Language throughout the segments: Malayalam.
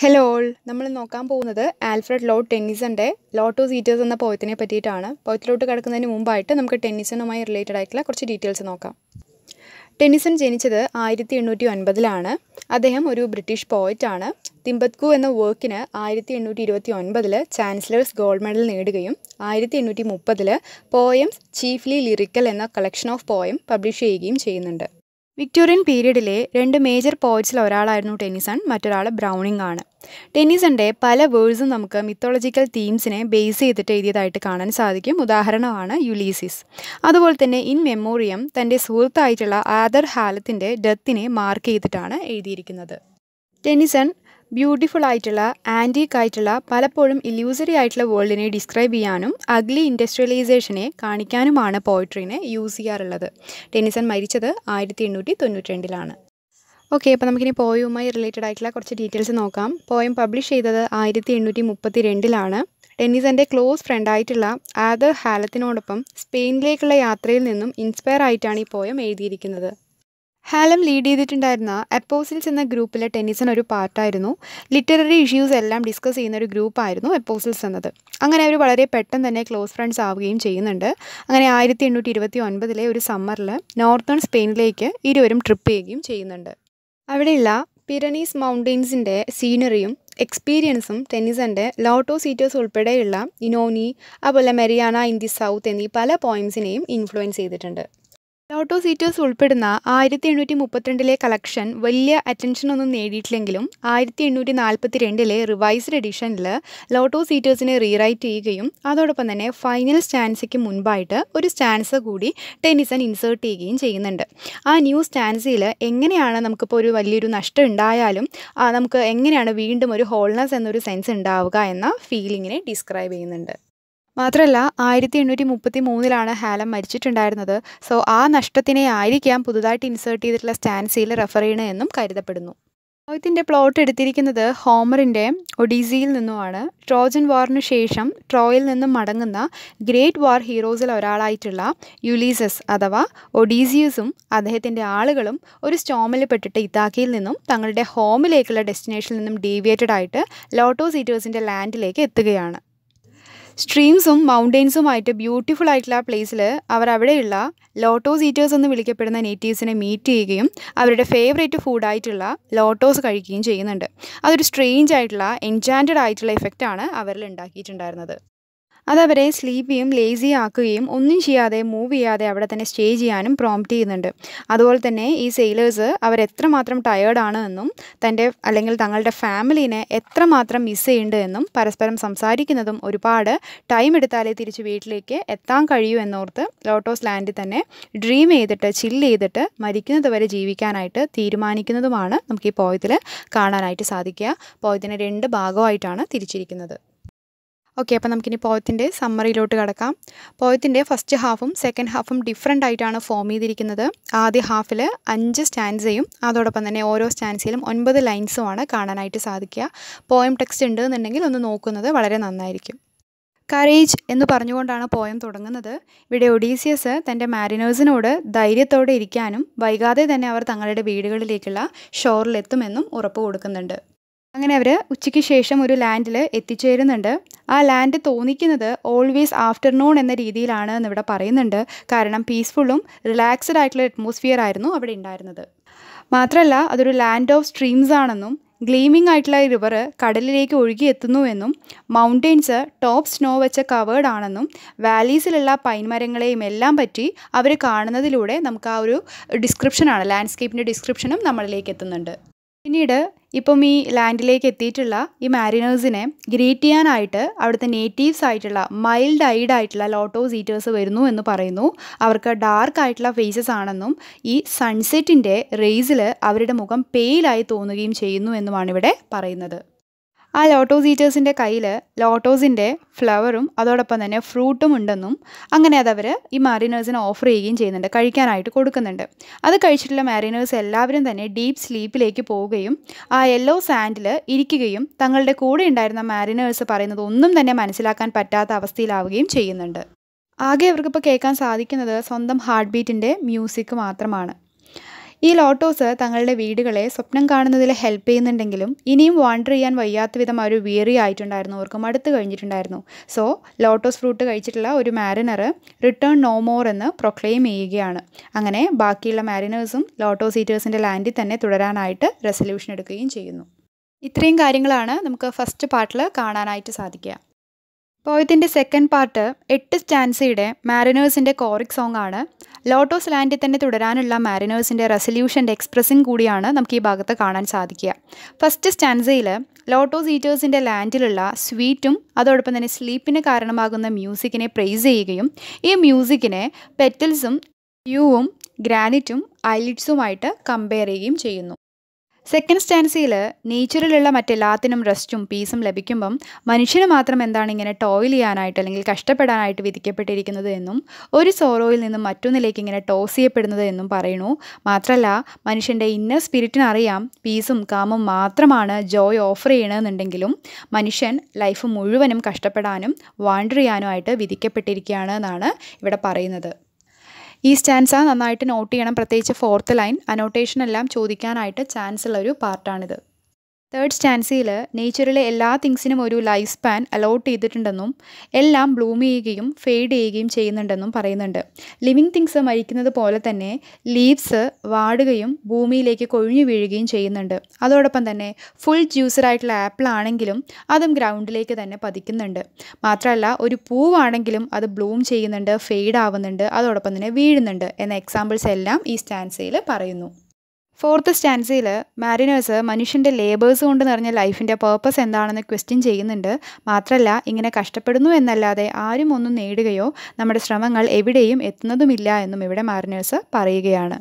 ഹലോ ഓൾ നമ്മൾ നോക്കാൻ പോകുന്നത് ആൽഫ്രഡ് ലോർഡ് ടെന്നീസൻ്റെ ലോട്ടോസ് ഈറ്റേഴ്സ് എന്ന പോയത്തിനെ പറ്റിയിട്ടാണ് പോയത്തിലോട്ട് കിടക്കുന്നതിന് മുമ്പായിട്ട് നമുക്ക് ടെന്നീസനുമായി റിലേറ്റഡ് ആയിട്ടുള്ള കുറച്ച് ഡീറ്റെയിൽസ് നോക്കാം ടെന്നിസൺ ജനിച്ചത് ആയിരത്തി എണ്ണൂറ്റി ഒൻപതിലാണ് അദ്ദേഹം ഒരു ബ്രിട്ടീഷ് പോയറ്റാണ് തിമ്പത്കു എന്ന വർക്കിന് ആയിരത്തി എണ്ണൂറ്റി ഇരുപത്തി ഒൻപതിൽ ചാൻസലേഴ്സ് ഗോൾഡ് മെഡൽ നേടുകയും ആയിരത്തി എണ്ണൂറ്റി മുപ്പതിൽ പോയംസ് ചീഫ്ലി ലിറിക്കൽ എന്ന കളക്ഷൻ ഓഫ് പോയം പബ്ലിഷ് ചെയ്യുകയും ചെയ്യുന്നുണ്ട് വിക്ടോറിയൻ പീരീഡിലെ രണ്ട് മേജർ പോയിറ്റ്സിൽ ഒരാളായിരുന്നു ടെന്നിസൺ മറ്റൊരാൾ ബ്രൗണിംഗ് ആണ് ടെന്നിസൻ്റെ പല വേഴ്സും നമുക്ക് മിത്തോളജിക്കൽ തീംസിനെ ബേസ് ചെയ്തിട്ട് എഴുതിയതായിട്ട് കാണാൻ സാധിക്കും ഉദാഹരണമാണ് യുലീസിസ് അതുപോലെ തന്നെ ഇൻ മെമ്മോറിയം തൻ്റെ സുഹൃത്തായിട്ടുള്ള ആദർ ഹാലത്തിൻ്റെ ഡെത്തിനെ മാർക്ക് ചെയ്തിട്ടാണ് എഴുതിയിരിക്കുന്നത് ടെന്നിസൺ ബ്യൂട്ടിഫുൾ ആയിട്ടുള്ള ആൻറ്റീക്ക് ആയിട്ടുള്ള പലപ്പോഴും ഇല്യൂസറി ആയിട്ടുള്ള വേൾഡിനെ ഡിസ്ക്രൈബ് ചെയ്യാനും അഗ്ലി ഇൻഡസ്ട്രിയലൈസേഷനെ കാണിക്കാനുമാണ് പോയിട്രീനെ യൂസ് ചെയ്യാറുള്ളത് ടെന്നിസൺ മരിച്ചത് ആയിരത്തി എണ്ണൂറ്റി തൊണ്ണൂറ്റി രണ്ടിലാണ് ഓക്കെ അപ്പോൾ നമുക്കിനി പോയവുമായി റിലേറ്റഡ് ആയിട്ടുള്ള കുറച്ച് ഡീറ്റെയിൽസ് നോക്കാം പോയം പബ്ലിഷ് ചെയ്തത് ആയിരത്തി എണ്ണൂറ്റി മുപ്പത്തി രണ്ടിലാണ് ടെന്നീസൻ്റെ ക്ലോസ് ഫ്രണ്ടായിട്ടുള്ള ആദർ ഹാലത്തിനോടൊപ്പം സ്പെയിനിലേക്കുള്ള യാത്രയിൽ നിന്നും ഇൻസ്പയർ ആയിട്ടാണ് ഈ പോയം എഴുതിയിരിക്കുന്നത് ഹാലം ലീഡ് ചെയ്തിട്ടുണ്ടായിരുന്ന അപ്പോസിൽസ് എന്ന ഗ്രൂപ്പിലെ ടെന്നീസൺ ഒരു പാർട്ടായിരുന്നു ലിറ്റററി ഇഷ്യൂസ് എല്ലാം ഡിസ്കസ് ചെയ്യുന്ന ഒരു ഗ്രൂപ്പായിരുന്നു അപ്പോസിൽസ് എന്നത് അങ്ങനെ അവർ വളരെ പെട്ടെന്ന് തന്നെ ക്ലോസ് ഫ്രണ്ട്സ് ആവുകയും ചെയ്യുന്നുണ്ട് അങ്ങനെ ആയിരത്തി എണ്ണൂറ്റി ഇരുപത്തി ഒൻപതിലെ ഒരു സമ്മറിൽ നോർത്തേൺ സ്പെയിനിലേക്ക് ഇരുവരും ട്രിപ്പ് ചെയ്യുകയും ചെയ്യുന്നുണ്ട് അവിടെയുള്ള പിരനീസ് മൗണ്ടെയ്ൻസിൻ്റെ സീനറിയും എക്സ്പീരിയൻസും ടെന്നിസൻ്റെ ലോട്ടോ സീറ്റേഴ്സ് ഉൾപ്പെടെയുള്ള ഇനോനി അതുപോലെ മെരിയാന ഇൻ ദി സൗത്ത് എന്നീ പല പോയിൻസിനെയും ഇൻഫ്ലുവൻസ് ചെയ്തിട്ടുണ്ട് ലോട്ടോ സീറ്റേഴ്സ് ഉൾപ്പെടുന്ന ആയിരത്തി എണ്ണൂറ്റി മുപ്പത്തിരണ്ടിലെ കളക്ഷൻ വലിയ അറ്റൻഷനൊന്നും നേടിയിട്ടില്ലെങ്കിലും ആയിരത്തി എണ്ണൂറ്റി നാൽപ്പത്തി രണ്ടിലെ റിവൈസ്ഡ് എഡിഷനിൽ ലോട്ടോ സീറ്റേഴ്സിനെ റീറൈറ്റ് ചെയ്യുകയും അതോടൊപ്പം തന്നെ ഫൈനൽ സ്റ്റാൻസയ്ക്ക് മുൻപായിട്ട് ഒരു സ്റ്റാൻസ കൂടി ടെന്നിസൺ ഇൻസേർട്ട് ചെയ്യുകയും ചെയ്യുന്നുണ്ട് ആ ന്യൂ സ്റ്റാൻസയിൽ എങ്ങനെയാണ് നമുക്കിപ്പോൾ ഒരു വലിയൊരു നഷ്ടം ഉണ്ടായാലും നമുക്ക് എങ്ങനെയാണ് വീണ്ടും ഒരു ഹോൾനെസ് എന്നൊരു സെൻസ് ഉണ്ടാവുക എന്ന ഫീലിങ്ങിനെ ഡിസ്ക്രൈബ് ചെയ്യുന്നുണ്ട് മാത്രമല്ല ആയിരത്തി എണ്ണൂറ്റി മുപ്പത്തി മൂന്നിലാണ് ഹാലം മരിച്ചിട്ടുണ്ടായിരുന്നത് സോ ആ നഷ്ടത്തിനെ ആയിരിക്കാം പുതുതായിട്ട് ഇൻസേർട്ട് ചെയ്തിട്ടുള്ള സ്റ്റാൻസിയിൽ റെഫർ ചെയ്യണമെന്നും കരുതപ്പെടുന്നു ലോകത്തിൻ്റെ പ്ലോട്ട് എടുത്തിരിക്കുന്നത് ഹോമറിൻ്റെ ഒഡീസിയിൽ നിന്നുമാണ് ട്രോജൻ വാറിന് ശേഷം ട്രോയിൽ നിന്നും മടങ്ങുന്ന ഗ്രേറ്റ് വാർ ഹീറോസിൽ ഒരാളായിട്ടുള്ള യുലീസസ് അഥവാ ഒഡീസിയസും അദ്ദേഹത്തിൻ്റെ ആളുകളും ഒരു സ്റ്റോമിൽ പെട്ടിട്ട് ഇത്താക്കിയിൽ നിന്നും തങ്ങളുടെ ഹോമിലേക്കുള്ള ഡെസ്റ്റിനേഷനിൽ നിന്നും ഡീവിയേറ്റഡ് ആയിട്ട് ലോട്ടോ സീറ്റേഴ്സിൻ്റെ ലാൻഡിലേക്ക് എത്തുകയാണ് സ്ട്രീംസും മൗണ്ടെയ്ൻസുമായിട്ട് ബ്യൂട്ടിഫുൾ ആയിട്ടുള്ള ആ പ്ലേസിൽ അവർ അവിടെയുള്ള ലോട്ടോസ് ഈറ്റേഴ്സ് എന്ന് വിളിക്കപ്പെടുന്ന നേറ്റീവ്സിനെ മീറ്റ് ചെയ്യുകയും അവരുടെ ഫേവറേറ്റ് ഫുഡായിട്ടുള്ള ലോട്ടോസ് കഴിക്കുകയും ചെയ്യുന്നുണ്ട് അതൊരു സ്ട്രേഞ്ച് ആയിട്ടുള്ള എൻചാൻറ്റഡ് ആയിട്ടുള്ള ഇഫക്റ്റാണ് അവരിൽ ഉണ്ടാക്കിയിട്ടുണ്ടായിരുന്നത് അതവരെ സ്ലീപ്പിയും ലേസി ആക്കുകയും ഒന്നും ചെയ്യാതെ മൂവ് ചെയ്യാതെ അവിടെ തന്നെ സ്റ്റേ ചെയ്യാനും പ്രോംപ്റ്റ് ചെയ്യുന്നുണ്ട് അതുപോലെ തന്നെ ഈ സെയിലേഴ്സ് അവരെത്രമാത്രം ടയേർഡാണ് എന്നും തൻ്റെ അല്ലെങ്കിൽ തങ്ങളുടെ ഫാമിലീനെ എത്രമാത്രം മിസ് ചെയ്യുന്നുണ്ട് എന്നും പരസ്പരം സംസാരിക്കുന്നതും ഒരുപാട് ടൈം എടുത്താലേ തിരിച്ച് വീട്ടിലേക്ക് എത്താൻ കഴിയൂ എന്നോർത്ത് ലോട്ടോസ് ലാൻഡിൽ തന്നെ ഡ്രീം ചെയ്തിട്ട് ചില്ല് ചെയ്തിട്ട് മരിക്കുന്നത് വരെ ജീവിക്കാനായിട്ട് തീരുമാനിക്കുന്നതുമാണ് നമുക്ക് ഈ പോയത്തിൽ കാണാനായിട്ട് സാധിക്കുക പോയത്തിനെ രണ്ട് ഭാഗമായിട്ടാണ് തിരിച്ചിരിക്കുന്നത് ഓക്കെ അപ്പോൾ നമുക്കിനി പോയത്തിൻ്റെ സമ്മറിയിലോട്ട് കിടക്കാം പോയത്തിൻ്റെ ഫസ്റ്റ് ഹാഫും സെക്കൻഡ് ഹാഫും ഡിഫറെൻ്റ് ആയിട്ടാണ് ഫോം ചെയ്തിരിക്കുന്നത് ആദ്യ ഹാഫിൽ അഞ്ച് സ്റ്റാൻസയും അതോടൊപ്പം തന്നെ ഓരോ സ്റ്റാൻസിലും ഒൻപത് ലൈൻസുമാണ് കാണാനായിട്ട് സാധിക്കുക പോയം ടെക്സ്റ്റ് ഉണ്ട് എന്നുണ്ടെങ്കിൽ ഒന്ന് നോക്കുന്നത് വളരെ നന്നായിരിക്കും കറേജ് എന്ന് പറഞ്ഞുകൊണ്ടാണ് പോയം തുടങ്ങുന്നത് ഇവിടെ ഒഡീസിയസ് തൻ്റെ മാരിനേഴ്സിനോട് ധൈര്യത്തോടെ ഇരിക്കാനും വൈകാതെ തന്നെ അവർ തങ്ങളുടെ വീടുകളിലേക്കുള്ള ഷോറിലെത്തുമെന്നും ഉറപ്പ് കൊടുക്കുന്നുണ്ട് അങ്ങനെ അവർ ഉച്ചയ്ക്ക് ശേഷം ഒരു ലാൻഡിൽ എത്തിച്ചേരുന്നുണ്ട് ആ ലാൻഡ് തോന്നിക്കുന്നത് ഓൾവേസ് ആഫ്റ്റർനൂൺ എന്ന രീതിയിലാണ് എന്നിവിടെ പറയുന്നുണ്ട് കാരണം പീസ്ഫുള്ളും റിലാക്സ്ഡ് ആയിട്ടുള്ള അറ്റ്മോസ്ഫിയർ ആയിരുന്നു അവിടെ ഉണ്ടായിരുന്നത് മാത്രമല്ല അതൊരു ലാൻഡ് ഓഫ് സ്ട്രീംസ് ആണെന്നും ഗ്ലീമിംഗ് ആയിട്ടുള്ള ഈ റിവർ കടലിലേക്ക് ഒഴുകിയെത്തുന്നുവെന്നും മൗണ്ടെയ്ൻസ് ടോപ്പ് സ്നോ വെച്ച കവേർഡ് ആണെന്നും വാലീസിലുള്ള പൈൻ മരങ്ങളെയും എല്ലാം പറ്റി അവർ കാണുന്നതിലൂടെ നമുക്ക് ആ ഒരു ഡിസ്ക്രിപ്ഷനാണ് ലാൻഡ്സ്കേപ്പിൻ്റെ ഡിസ്ക്രിപ്ഷനും നമ്മളിലേക്ക് എത്തുന്നുണ്ട് പിന്നീട് ഇപ്പം ഈ ലാൻഡിലേക്ക് എത്തിയിട്ടുള്ള ഈ മാരിനേഴ്സിനെ ഗ്രീറ്റ് ചെയ്യാനായിട്ട് അവിടുത്തെ നേറ്റീവ്സ് ആയിട്ടുള്ള മൈൽഡ് ഐഡ് ആയിട്ടുള്ള ലോട്ടോസ് ഈറ്റേഴ്സ് വരുന്നു എന്ന് പറയുന്നു അവർക്ക് ഡാർക്ക് ആയിട്ടുള്ള ഫേസസ് ആണെന്നും ഈ സൺസെറ്റിൻ്റെ റേസിൽ അവരുടെ മുഖം പെയിലായി തോന്നുകയും ചെയ്യുന്നു എന്നുമാണ് ഇവിടെ പറയുന്നത് ആ ലോട്ടോസ് ഈറ്റേഴ്സിൻ്റെ കയ്യിൽ ലോട്ടോസിൻ്റെ ഫ്ലവറും അതോടൊപ്പം തന്നെ ഫ്രൂട്ടും ഉണ്ടെന്നും അങ്ങനെ അതവർ ഈ മാരിനേഴ്സിന് ഓഫർ ചെയ്യുകയും ചെയ്യുന്നുണ്ട് കഴിക്കാനായിട്ട് കൊടുക്കുന്നുണ്ട് അത് കഴിച്ചിട്ടുള്ള മാരിനേഴ്സ് എല്ലാവരും തന്നെ ഡീപ്പ് സ്ലീപ്പിലേക്ക് പോവുകയും ആ യെല്ലോ സാൻഡിൽ ഇരിക്കുകയും തങ്ങളുടെ കൂടെ ഉണ്ടായിരുന്ന മാരിനേഴ്സ് പറയുന്നത് ഒന്നും തന്നെ മനസ്സിലാക്കാൻ പറ്റാത്ത അവസ്ഥയിലാവുകയും ചെയ്യുന്നുണ്ട് ആകെ അവർക്കിപ്പോൾ കേൾക്കാൻ സാധിക്കുന്നത് സ്വന്തം ഹാർട്ട് ബീറ്റിൻ്റെ മ്യൂസിക് മാത്രമാണ് ഈ ലോട്ടോസ് തങ്ങളുടെ വീടുകളെ സ്വപ്നം കാണുന്നതിൽ ഹെൽപ്പ് ചെയ്യുന്നുണ്ടെങ്കിലും ഇനിയും വാണ്ടർ ചെയ്യാൻ വയ്യാത്ത വിധം അവർ വിയറി ആയിട്ടുണ്ടായിരുന്നു അവർക്ക് മടുത്ത് കഴിഞ്ഞിട്ടുണ്ടായിരുന്നു സോ ലോട്ടോസ് ഫ്രൂട്ട് കഴിച്ചിട്ടുള്ള ഒരു മാരിനർ റിട്ടേൺ നോ മോർ എന്ന് പ്രൊക്ലെയിം ചെയ്യുകയാണ് അങ്ങനെ ബാക്കിയുള്ള മാരിനേഴ്സും ലോട്ടോസ് ഈറ്റേഴ്സിൻ്റെ ലാൻഡിൽ തന്നെ തുടരാനായിട്ട് റെസൊല്യൂഷൻ എടുക്കുകയും ചെയ്യുന്നു ഇത്രയും കാര്യങ്ങളാണ് നമുക്ക് ഫസ്റ്റ് പാർട്ടിൽ കാണാനായിട്ട് സാധിക്കുക പോയത്തിൻ്റെ സെക്കൻഡ് പാർട്ട് എട്ട് സ്റ്റാൻസയുടെ മാരിനേഴ്സിൻ്റെ കോറിക് സോങ് ആണ് ലോട്ടോസ് ലാൻഡിൽ തന്നെ തുടരാനുള്ള മാരിനേഴ്സിൻ്റെ റെസൊല്യൂഷൻ്റെ എക്സ്പ്രസിങ് കൂടിയാണ് നമുക്ക് ഈ ഭാഗത്ത് കാണാൻ സാധിക്കുക ഫസ്റ്റ് സ്റ്റാൻസയിൽ ലോട്ടോസ് ഈറ്റേഴ്സിൻ്റെ ലാൻഡിലുള്ള സ്വീറ്റും അതോടൊപ്പം തന്നെ സ്ലീപ്പിന് കാരണമാകുന്ന മ്യൂസിക്കിനെ പ്രൈസ് ചെയ്യുകയും ഈ മ്യൂസിക്കിനെ പെറ്റൽസും യുവും ഗ്രാനിറ്റും ഐലിറ്റ്സുമായിട്ട് കമ്പയർ ചെയ്യുകയും ചെയ്യുന്നു സെക്കൻഡ് സ്റ്റാൻസിയിൽ നേച്ചറിലുള്ള മറ്റെല്ലാത്തിനും റെസ്റ്റും പീസും ലഭിക്കുമ്പം മനുഷ്യന് മാത്രം എന്താണ് ഇങ്ങനെ ടോയിൽ ചെയ്യാനായിട്ട് അല്ലെങ്കിൽ കഷ്ടപ്പെടാനായിട്ട് വിധിക്കപ്പെട്ടിരിക്കുന്നത് എന്നും ഒരു സോറോയിൽ നിന്നും മറ്റൊന്നിലേക്ക് ഇങ്ങനെ ടോസ് ചെയ്യപ്പെടുന്നത് എന്നും പറയുന്നു മാത്രമല്ല മനുഷ്യൻ്റെ ഇന്നർ സ്പിരിറ്റിന് അറിയാം പീസും കാമും മാത്രമാണ് ജോയ് ഓഫർ ചെയ്യണമെന്നുണ്ടെങ്കിലും മനുഷ്യൻ ലൈഫ് മുഴുവനും കഷ്ടപ്പെടാനും വാണ്ടർ ചെയ്യാനുമായിട്ട് വിധിക്കപ്പെട്ടിരിക്കുകയാണ് എന്നാണ് ഇവിടെ പറയുന്നത് ഈ സ്റ്റാൻസ നന്നായിട്ട് നോട്ട് ചെയ്യണം പ്രത്യേകിച്ച് ഫോർത്ത് ലൈൻ അനോട്ടേഷൻ എല്ലാം ചോദിക്കാനായിട്ട് ചാൻസ് ഉള്ള ഒരു പാർട്ടാണിത് തേർഡ് സ്റ്റാൻസിയിൽ നേച്ചറിലെ എല്ലാ തിങ്സിനും ഒരു ലൈഫ് സ്പാൻ അലോട്ട് ചെയ്തിട്ടുണ്ടെന്നും എല്ലാം ബ്ലൂം ചെയ്യുകയും ഫെയ്ഡ് ചെയ്യുകയും ചെയ്യുന്നുണ്ടെന്നും പറയുന്നുണ്ട് ലിവിങ് തിങ്സ് മരിക്കുന്നത് പോലെ തന്നെ ലീവ്സ് വാടുകയും ഭൂമിയിലേക്ക് കൊഴിഞ്ഞു വീഴുകയും ചെയ്യുന്നുണ്ട് അതോടൊപ്പം തന്നെ ഫുൾ ജ്യൂസറായിട്ടുള്ള ആപ്പിൾ ആണെങ്കിലും അതും ഗ്രൗണ്ടിലേക്ക് തന്നെ പതിക്കുന്നുണ്ട് മാത്രമല്ല ഒരു പൂവാണെങ്കിലും അത് ബ്ലൂം ചെയ്യുന്നുണ്ട് ഫെയ്ഡ് ആവുന്നുണ്ട് അതോടൊപ്പം തന്നെ വീഴുന്നുണ്ട് എന്ന എക്സാമ്പിൾസ് എല്ലാം ഈ സ്റ്റാൻസയിൽ പറയുന്നു ഫോർത്ത് സ്റ്റാൻസയിൽ മാരിനേഴ്സ് മനുഷ്യൻ്റെ ലേബേഴ്സ് കൊണ്ട് നിറഞ്ഞ ലൈഫിൻ്റെ പേർപ്പസ് എന്താണെന്ന് ക്വസ്റ്റ്യൻ ചെയ്യുന്നുണ്ട് മാത്രമല്ല ഇങ്ങനെ കഷ്ടപ്പെടുന്നു എന്നല്ലാതെ ആരും ഒന്നും നേടുകയോ നമ്മുടെ ശ്രമങ്ങൾ എവിടെയും എത്തുന്നതുമില്ല എന്നും ഇവിടെ മാരിനേഴ്സ് പറയുകയാണ്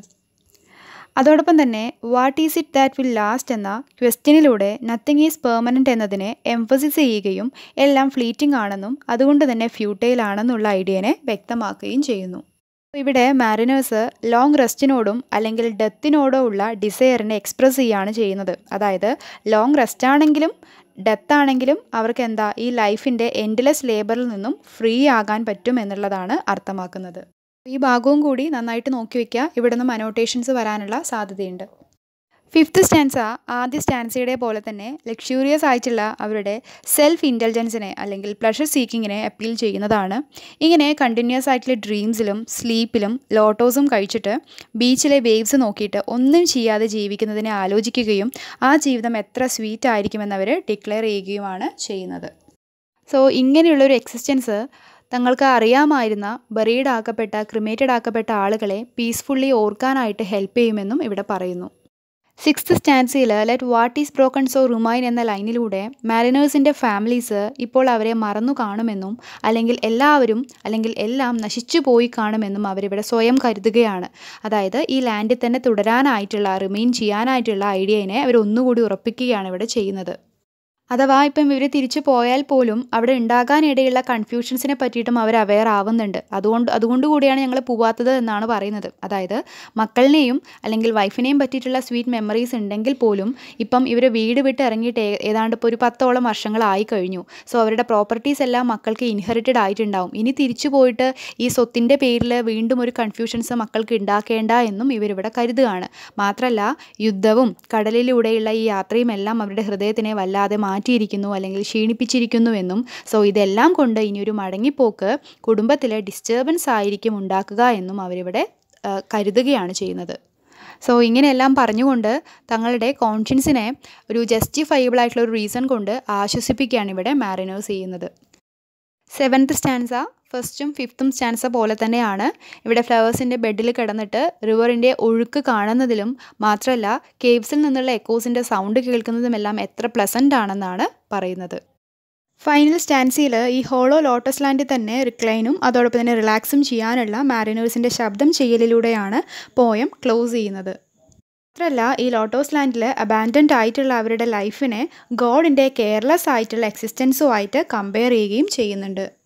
അതോടൊപ്പം തന്നെ what is it that will last എന്ന ക്വസ്റ്റ്യനിലൂടെ നത്തിങ് ഈസ് പെർമനൻ്റ് എന്നതിനെ എംഫസിസ് ചെയ്യുകയും എല്ലാം ഫ്ലീറ്റിംഗ് ആണെന്നും അതുകൊണ്ട് തന്നെ ഫ്യൂട്ടൈൽ ആണെന്നുള്ള ഐഡിയനെ വ്യക്തമാക്കുകയും ചെയ്യുന്നു ഇവിടെ മാരിനേഴ്സ് ലോങ് റെസ്റ്റിനോടും അല്ലെങ്കിൽ ഡെത്തിനോടോ ഉള്ള ഡിസയറിനെ എക്സ്പ്രസ് ചെയ്യുകയാണ് ചെയ്യുന്നത് അതായത് ലോങ് റെസ്റ്റ് ആണെങ്കിലും ഡെത്ത് ആണെങ്കിലും അവർക്ക് എന്താ ഈ ലൈഫിൻ്റെ എൻഡ്ലെസ് ലേബറിൽ നിന്നും ഫ്രീ ആകാൻ പറ്റും എന്നുള്ളതാണ് അർത്ഥമാക്കുന്നത് ഈ ഭാഗവും കൂടി നന്നായിട്ട് നോക്കി വയ്ക്കുക ഇവിടെ നിന്നും അനോട്ടേഷൻസ് വരാനുള്ള സാധ്യതയുണ്ട് ഫിഫ്ത്ത് സ്റ്റാൻസ ആദ്യ സ്റ്റാൻസയുടെ പോലെ തന്നെ ലക്ഷൂറിയസ് ആയിട്ടുള്ള അവരുടെ സെൽഫ് ഇൻ്റലിജൻസിനെ അല്ലെങ്കിൽ പ്ലഷർ സീക്കിങ്ങിനെ അപ്പീൽ ചെയ്യുന്നതാണ് ഇങ്ങനെ കണ്ടിന്യൂസ് ആയിട്ടുള്ള ഡ്രീംസിലും സ്ലീപ്പിലും ലോട്ടോസും കഴിച്ചിട്ട് ബീച്ചിലെ വേവ്സ് നോക്കിയിട്ട് ഒന്നും ചെയ്യാതെ ജീവിക്കുന്നതിനെ ആലോചിക്കുകയും ആ ജീവിതം എത്ര സ്വീറ്റ് ആയിരിക്കുമെന്ന് അവർ ഡിക്ലെയർ ചെയ്യുകയുമാണ് ചെയ്യുന്നത് സോ ഇങ്ങനെയുള്ളൊരു എക്സിസ്റ്റൻസ് തങ്ങൾക്ക് അറിയാമായിരുന്ന ബറീഡ് ആക്കപ്പെട്ട ക്രിമേറ്റഡ് ആക്കപ്പെട്ട ആളുകളെ പീസ്ഫുള്ളി ഓർക്കാനായിട്ട് ഹെൽപ്പ് ചെയ്യുമെന്നും ഇവിടെ പറയുന്നു സിക്സ്ത് സ്റ്റാൻസിൽ let what is broken so remain എന്ന ലൈനിലൂടെ മാരിനേഴ്സിൻ്റെ ഫാമിലീസ് ഇപ്പോൾ അവരെ മറന്നു കാണുമെന്നും അല്ലെങ്കിൽ എല്ലാവരും അല്ലെങ്കിൽ എല്ലാം നശിച്ചു പോയി കാണുമെന്നും അവരിവിടെ സ്വയം കരുതുകയാണ് അതായത് ഈ ലാൻഡിൽ തന്നെ തുടരാനായിട്ടുള്ള റിമെയിൻ ചെയ്യാനായിട്ടുള്ള ഐഡിയനെ അവർ ഒന്നുകൂടി ഉറപ്പിക്കുകയാണ് ഇവിടെ ചെയ്യുന്നത് അഥവാ ഇപ്പം ഇവർ തിരിച്ചു പോയാൽ പോലും അവിടെ ഉണ്ടാകാനിടയുള്ള കൺഫ്യൂഷൻസിനെ പറ്റിയിട്ടും അവർ അവെയർ ആവുന്നുണ്ട് അതുകൊണ്ട് അതുകൊണ്ട് കൂടിയാണ് ഞങ്ങൾ പോവാത്തത് എന്നാണ് പറയുന്നത് അതായത് മക്കളിനെയും അല്ലെങ്കിൽ വൈഫിനെയും പറ്റിയിട്ടുള്ള സ്വീറ്റ് മെമ്മറീസ് ഉണ്ടെങ്കിൽ പോലും ഇപ്പം ഇവർ വീട് വിട്ട് ഇറങ്ങിയിട്ട് ഏതാണ്ട് ഇപ്പോൾ ഒരു പത്തോളം വർഷങ്ങളായി കഴിഞ്ഞു സോ അവരുടെ പ്രോപ്പർട്ടീസ് എല്ലാം മക്കൾക്ക് ഇൻഹെറിറ്റഡ് ആയിട്ടുണ്ടാവും ഇനി തിരിച്ചു പോയിട്ട് ഈ സ്വത്തിൻ്റെ പേരിൽ വീണ്ടും ഒരു കൺഫ്യൂഷൻസ് മക്കൾക്ക് ഉണ്ടാക്കേണ്ട എന്നും ഇവരിവിടെ കരുതുകയാണ് മാത്രമല്ല യുദ്ധവും കടലിലൂടെയുള്ള ഈ യാത്രയും എല്ലാം അവരുടെ ഹൃദയത്തിനെ വല്ലാതെ മാറ്റിയിരിക്കുന്നു അല്ലെങ്കിൽ ക്ഷീണിപ്പിച്ചിരിക്കുന്നുവെന്നും സോ ഇതെല്ലാം കൊണ്ട് ഇനിയൊരു മടങ്ങിപ്പോക്ക് കുടുംബത്തിൽ ഡിസ്റ്റർബൻസ് ആയിരിക്കും ഉണ്ടാക്കുക എന്നും അവരിവിടെ കരുതുകയാണ് ചെയ്യുന്നത് സോ ഇങ്ങനെയെല്ലാം പറഞ്ഞുകൊണ്ട് തങ്ങളുടെ കോൺഷ്യൻസിനെ ഒരു ജസ്റ്റിഫയബിൾ ആയിട്ടുള്ള ഒരു റീസൺ കൊണ്ട് ആശ്വസിപ്പിക്കുകയാണ് ഇവിടെ മാരിനേഴ്സ് ചെയ്യുന്നത് സെവൻത്ത് സ്റ്റാൻസ ഫസ്റ്റും ഫിഫ്ത്തും സ്റ്റാൻസ പോലെ തന്നെയാണ് ഇവിടെ ഫ്ലവേഴ്സിൻ്റെ ബെഡിൽ കിടന്നിട്ട് റിവറിൻ്റെ ഒഴുക്ക് കാണുന്നതിലും മാത്രമല്ല കേവ്സിൽ നിന്നുള്ള എക്കോസിൻ്റെ സൗണ്ട് കേൾക്കുന്നതുമെല്ലാം എത്ര പ്ലസൻ്റ് ആണെന്നാണ് പറയുന്നത് ഫൈനൽ സ്റ്റാൻസിയിൽ ഈ ഹോളോ ലോട്ടസ് ലാൻഡിൽ തന്നെ റിക്ലൈനും അതോടൊപ്പം തന്നെ റിലാക്സും ചെയ്യാനുള്ള മാരിനേഴ്സിൻ്റെ ശബ്ദം ചെയ്യലിലൂടെയാണ് പോയം ക്ലോസ് ചെയ്യുന്നത് മാത്രമല്ല ഈ ലോട്ടോസ് ലാൻഡിൽ അബാൻഡൻഡ് ആയിട്ടുള്ള അവരുടെ ലൈഫിനെ ഗോഡിൻ്റെ കെയർലെസ് ആയിട്ടുള്ള എക്സിസ്റ്റൻസുമായിട്ട് കമ്പയർ ചെയ്യുകയും ചെയ്യുന്നുണ്ട്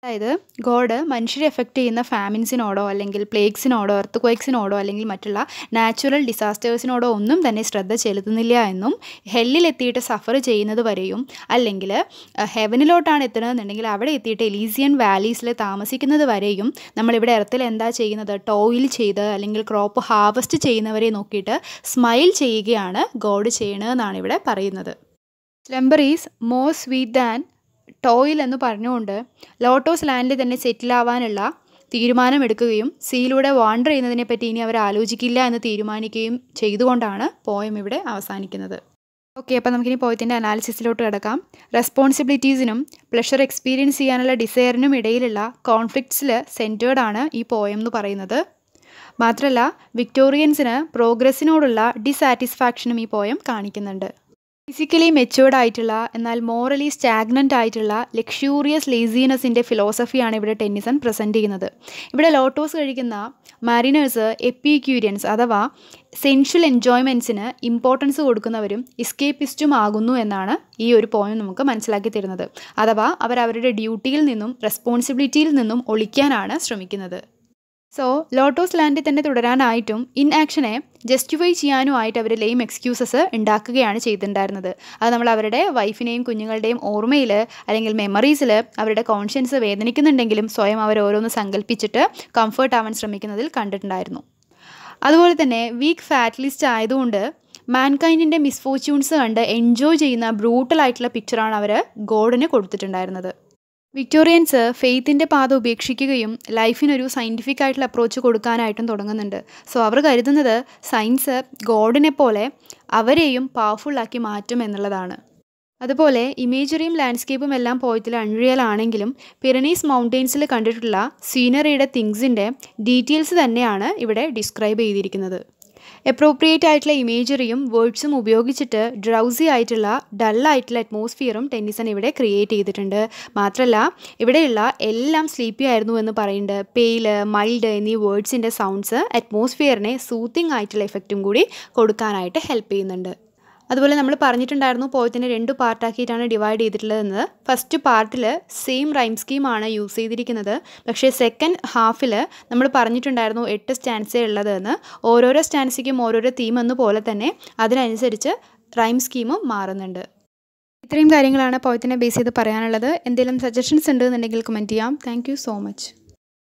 അതായത് ഗോഡ് മനുഷ്യരെ എഫക്റ്റ് ചെയ്യുന്ന ഫാമിൻസിനോടോ അല്ലെങ്കിൽ പ്ലേഗ്സിനോടോ എർത്ത് ക്വേക്സിനോടോ അല്ലെങ്കിൽ മറ്റുള്ള നാച്ചുറൽ ഡിസാസ്റ്റേഴ്സിനോടോ ഒന്നും തന്നെ ശ്രദ്ധ ചെലുത്തുന്നില്ല എന്നും ഹെല്ലിലെത്തിയിട്ട് സഫർ ചെയ്യുന്നത് വരെയും അല്ലെങ്കിൽ ഹെവനിലോട്ടാണ് എത്തുന്നതെന്നുണ്ടെങ്കിൽ അവിടെ എത്തിയിട്ട് എലീസിയൻ വാലീസിൽ താമസിക്കുന്നത് വരെയും നമ്മളിവിടെ എർത്തിൽ എന്താ ചെയ്യുന്നത് ടോയിൽ ചെയ്ത് അല്ലെങ്കിൽ ക്രോപ്പ് ഹാർവസ്റ്റ് ചെയ്യുന്നവരെ നോക്കിയിട്ട് സ്മൈൽ ചെയ്യുകയാണ് ഗോഡ് ചെയ്യണതെന്നാണ് ഇവിടെ പറയുന്നത് slumber is more sweet than toil എന്ന് പറഞ്ഞുകൊണ്ട് ലോട്ടോസ് ലാൻഡിൽ തന്നെ സെറ്റിൽ ആവാനുള്ള തീരുമാനമെടുക്കുകയും സീയിലൂടെ വാണ്ടർ ചെയ്യുന്നതിനെ പറ്റി ഇനി അവർ ആലോചിക്കില്ല എന്ന് തീരുമാനിക്കുകയും ചെയ്തുകൊണ്ടാണ് പോയം ഇവിടെ അവസാനിക്കുന്നത് ഓക്കെ അപ്പോൾ നമുക്കിനി പോയത്തിൻ്റെ അനാലിസിസിലോട്ട് കിടക്കാം റെസ്പോൺസിബിലിറ്റീസിനും പ്ലഷർ എക്സ്പീരിയൻസ് ചെയ്യാനുള്ള ഡിസയറിനും ഇടയിലുള്ള കോൺഫ്ലിക്ട്സിൽ സെൻറ്റേർഡ് ആണ് ഈ പോയം എന്ന് പറയുന്നത് മാത്രമല്ല വിക്ടോറിയൻസിന് പ്രോഗ്രസ്സിനോടുള്ള ഡിസാറ്റിസ്ഫാക്ഷനും ഈ പോയം കാണിക്കുന്നുണ്ട് ഫിസിക്കലി മെച്ചുവേർഡ് ആയിട്ടുള്ള എന്നാൽ മോറലി സ്റ്റാഗ്നൻ്റ് ആയിട്ടുള്ള ലക്ഷൂറിയസ് ലേസിനെസ്സിൻ്റെ ഫിലോസഫിയാണ് ഇവിടെ ടെന്നിസൺ പ്രസൻറ്റ് ചെയ്യുന്നത് ഇവിടെ ലോട്ടോസ് കഴിക്കുന്ന മാരിനേഴ്സ് എപ്പിക്യൂരിയൻസ് അഥവാ സെൻഷ്യൽ എൻജോയ്മെൻറ്റ്സിന് ഇമ്പോർട്ടൻസ് കൊടുക്കുന്നവരും ഇസ്കേപ്പിസ്റ്റും ആകുന്നു എന്നാണ് ഈ ഒരു പോയിന്റ് നമുക്ക് മനസ്സിലാക്കി തരുന്നത് അഥവാ അവർ അവരുടെ ഡ്യൂട്ടിയിൽ നിന്നും റെസ്പോൺസിബിലിറ്റിയിൽ നിന്നും ഒളിക്കാനാണ് ശ്രമിക്കുന്നത് സോ ലോട്ടോസ് ലാൻഡിൽ തന്നെ തുടരാനായിട്ടും ഇൻ ആക്ഷനെ ജസ്റ്റിഫൈ ചെയ്യാനുമായിട്ട് അവർ ലെയിം എക്സ്ക്യൂസസ് ഉണ്ടാക്കുകയാണ് ചെയ്തിട്ടുണ്ടായിരുന്നത് അത് നമ്മൾ അവരുടെ വൈഫിനെയും കുഞ്ഞുങ്ങളുടെയും ഓർമ്മയിൽ അല്ലെങ്കിൽ മെമ്മറീസിൽ അവരുടെ കോൺഷ്യൻസ് വേദനിക്കുന്നുണ്ടെങ്കിലും സ്വയം അവർ ഓരോന്ന് സങ്കല്പിച്ചിട്ട് കംഫർട്ട് ആവാൻ ശ്രമിക്കുന്നതിൽ കണ്ടിട്ടുണ്ടായിരുന്നു അതുപോലെ തന്നെ വീക്ക് ഫാറ്റലിസ്റ്റ് ആയതുകൊണ്ട് മാൻകൈൻഡിൻ്റെ മിസ്ഫോർച്യൂൺസ് കണ്ട് എൻജോയ് ചെയ്യുന്ന ബ്രൂട്ടൽ ആയിട്ടുള്ള പിക്ചറാണ് അവർ ഗോഡിന് കൊടുത്തിട്ടുണ്ടായിരുന്നത് വിക്ടോറിയൻസ് ഫെയ്ത്തിൻ്റെ പാത ഉപേക്ഷിക്കുകയും ലൈഫിനൊരു സയൻറ്റിഫിക് ആയിട്ടുള്ള അപ്രോച്ച് കൊടുക്കാനായിട്ടും തുടങ്ങുന്നുണ്ട് സോ അവർ കരുതുന്നത് സയൻസ് ഗോഡിനെ പോലെ അവരെയും പവർഫുള്ളാക്കി മാറ്റും എന്നുള്ളതാണ് അതുപോലെ ഇമേജറിയും ലാൻഡ്സ്കേപ്പും എല്ലാം പോയത്തിൽ അൺറിയൽ ആണെങ്കിലും പിറനീസ് മൗണ്ടെയ്ൻസിൽ കണ്ടിട്ടുള്ള സീനറിയുടെ തിങ്സിൻ്റെ ഡീറ്റെയിൽസ് തന്നെയാണ് ഇവിടെ ഡിസ്ക്രൈബ് ചെയ്തിരിക്കുന്നത് എപ്രോപ്രിയേറ്റ് ആയിട്ടുള്ള ഇമേജറിയും വേർഡ്സും ഉപയോഗിച്ചിട്ട് ഡ്രൗസി ആയിട്ടുള്ള ഡള്ളായിട്ടുള്ള അറ്റ്മോസ്ഫിയറും ടെന്നിസൺ ഇവിടെ ക്രിയേറ്റ് ചെയ്തിട്ടുണ്ട് മാത്രമല്ല ഇവിടെയുള്ള എല്ലാം സ്ലീപ്പി ആയിരുന്നു എന്ന് പറയുന്നുണ്ട് പെയില് മൈൽഡ് എന്നീ വേർഡ്സിൻ്റെ സൗണ്ട്സ് അറ്റ്മോസ്ഫിയറിനെ സൂത്തിങ് ആയിട്ടുള്ള എഫക്റ്റും കൂടി കൊടുക്കാനായിട്ട് ഹെൽപ്പ് ചെയ്യുന്നുണ്ട് അതുപോലെ നമ്മൾ പറഞ്ഞിട്ടുണ്ടായിരുന്നു പോയത്തിനെ രണ്ട് പാർട്ടാക്കിയിട്ടാണ് ഡിവൈഡ് ചെയ്തിട്ടുള്ളതെന്ന് ഫസ്റ്റ് പാർട്ടിൽ സെയിം റൈം സ്കീമാണ് യൂസ് ചെയ്തിരിക്കുന്നത് പക്ഷേ സെക്കൻഡ് ഹാഫിൽ നമ്മൾ പറഞ്ഞിട്ടുണ്ടായിരുന്നു എട്ട് സ്റ്റാൻസേ ഉള്ളതെന്ന് ഓരോരോ സ്റ്റാൻസിക്കും ഓരോരോ തീം എന്ന പോലെ തന്നെ അതിനനുസരിച്ച് റൈം സ്കീമും മാറുന്നുണ്ട് ഇത്രയും കാര്യങ്ങളാണ് പോയത്തിനെ ബേസ് ചെയ്ത് പറയാനുള്ളത് എന്തെങ്കിലും സജഷൻസ് ഉണ്ടെന്നുണ്ടെങ്കിൽ കമൻറ്റ് ചെയ്യാം താങ്ക് സോ മച്ച്